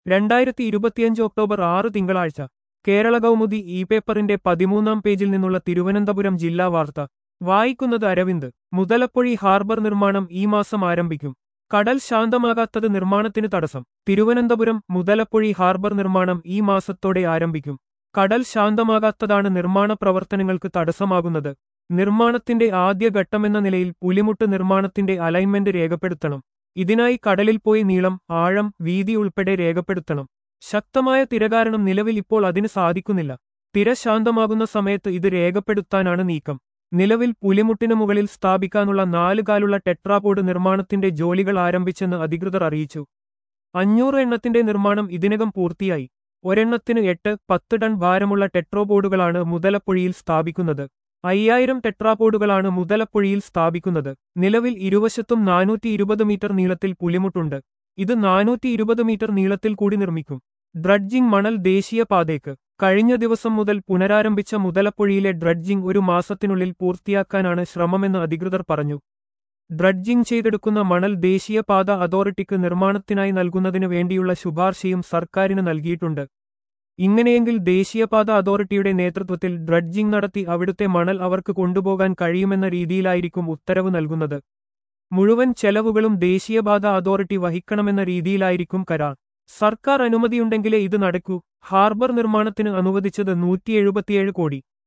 രണ്ടായിരത്തി ഇരുപത്തിയഞ്ച് ഒക്ടോബർ ആറ് തിങ്കളാഴ്ച കേരള കൗമുദി ഇ പേപ്പറിന്റെ പതിമൂന്നാം പേജിൽ നിന്നുള്ള തിരുവനന്തപുരം ജില്ലാ വാർത്ത വായിക്കുന്നത് അരവിന്ദ് മുതലപ്പൊഴി ഹാർബർ നിർമ്മാണം ഈ മാസം ആരംഭിക്കും കടൽ ശാന്തമാകാത്തത് നിർമ്മാണത്തിന് തടസ്സം തിരുവനന്തപുരം മുതലപ്പൊഴി ഹാർബർ നിർമ്മാണം ഈ മാസത്തോടെ ആരംഭിക്കും കടൽ ശാന്തമാകാത്തതാണ് നിർമ്മാണ പ്രവർത്തനങ്ങൾക്ക് തടസ്സമാകുന്നത് നിർമ്മാണത്തിന്റെ ആദ്യ ഘട്ടമെന്ന നിലയിൽ പുലിമുട്ട് നിർമ്മാണത്തിന്റെ അലൈൻമെന്റ് രേഖപ്പെടുത്തണം ഇതിനായി കടലിൽ പോയി നീളം ആഴം വീതി ഉൾപ്പെടെ രേഖപ്പെടുത്തണം ശക്തമായ തിര കാരണം നിലവിൽ ഇപ്പോൾ അതിന് സാധിക്കുന്നില്ല തിര ശാന്തമാകുന്ന സമയത്ത് ഇത് രേഖപ്പെടുത്താനാണ് നീക്കം നിലവിൽ പുലിമുട്ടിനു മുകളിൽ സ്ഥാപിക്കാനുള്ള നാലുകാലുള്ള ടെട്രാപോഡ് നിർമ്മാണത്തിന്റെ ജോലികൾ ആരംഭിച്ചെന്ന് അധികൃതർ അറിയിച്ചു അഞ്ഞൂറ് എണ്ണത്തിന്റെ നിർമ്മാണം ഇതിനകം പൂർത്തിയായി ഒരെണ്ണത്തിന് എട്ട് പത്ത് ടൺ ഭാരമുള്ള ടെട്രോപോഡുകളാണ് മുതലപ്പൊഴിയിൽ സ്ഥാപിക്കുന്നത് അയ്യായിരം ടെട്രാപോഡുകളാണ് മുതലപ്പൊഴിയിൽ സ്ഥാപിക്കുന്നത് നിലവിൽ ഇരുവശത്തും നാനൂറ്റി ഇരുപത് മീറ്റർ നീളത്തിൽ പുലിമുട്ടുണ്ട് ഇത് നാനൂറ്റി ഇരുപത് മീറ്റർ നീളത്തിൽ കൂടി നിർമ്മിക്കും ഡ്രഡ്ജിംഗ് മണൽ ദേശീയപാതയ്ക്ക് കഴിഞ്ഞ ദിവസം മുതൽ പുനരാരംഭിച്ച മുതലപ്പൊഴിയിലെ ഡ്രഡ്ജിംഗ് ഒരു മാസത്തിനുള്ളിൽ പൂർത്തിയാക്കാനാണ് ശ്രമമെന്ന് അധികൃതർ പറഞ്ഞു ഡ്രഡ്ജിംഗ് ചെയ്തെടുക്കുന്ന മണൽ ദേശീയപാത അതോറിറ്റിക്ക് നിർമ്മാണത്തിനായി നൽകുന്നതിനു വേണ്ടിയുള്ള ശുപാർശയും സർക്കാരിന് നൽകിയിട്ടുണ്ട് ഇങ്ങനെയെങ്കിൽ ദേശീയപാത അതോറിറ്റിയുടെ നേതൃത്വത്തിൽ ഡ്രഡ്ജിംഗ് നടത്തി അവിടുത്തെ മണൽ അവർക്ക് കൊണ്ടുപോകാൻ കഴിയുമെന്ന രീതിയിലായിരിക്കും ഉത്തരവ് നൽകുന്നത് മുഴുവൻ ചെലവുകളും ദേശീയപാത അതോറിറ്റി വഹിക്കണമെന്ന രീതിയിലായിരിക്കും കരാർ സർക്കാർ അനുമതിയുണ്ടെങ്കിലേ ഇത് നടക്കൂ ഹാർബർ നിർമ്മാണത്തിന് അനുവദിച്ചത് നൂറ്റി കോടി